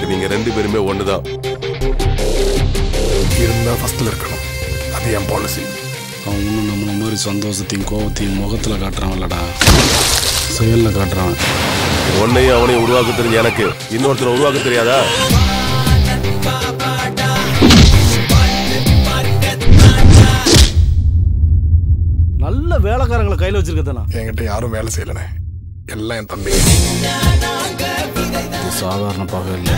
எனக்கு நீங்க ரெண்டு பேருமே ஒண்ணுதான் இருந்தா ஃபர்ஸ்ட்ல இருக்கணும் அது என் பாலிசி அவன் ஒன்றும் நம்மள மாதிரி சந்தோஷத்தையும் கோபத்தையும் முகத்தில் காட்டுறான் இல்லடா செயலில் காட்டுறான் உன்னையும் அவனையும் உருவாக்க தெரிஞ்ச எனக்கு இன்னொருத்தரை உருவாக்க தெரியாதா நல்ல வேலைக்காரங்களை கையில் வச்சிருக்கதானா என்கிட்ட யாரும் வேலை செய்யலண்ணே எல்லாம் என் தம்பி இது சாதாரண பகை இல்லை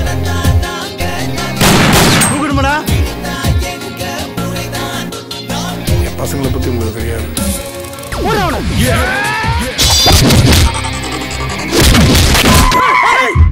தூக்கிடுமாடா என் பசங்களை பத்தி உங்களுக்கு தெரியாது ஏய்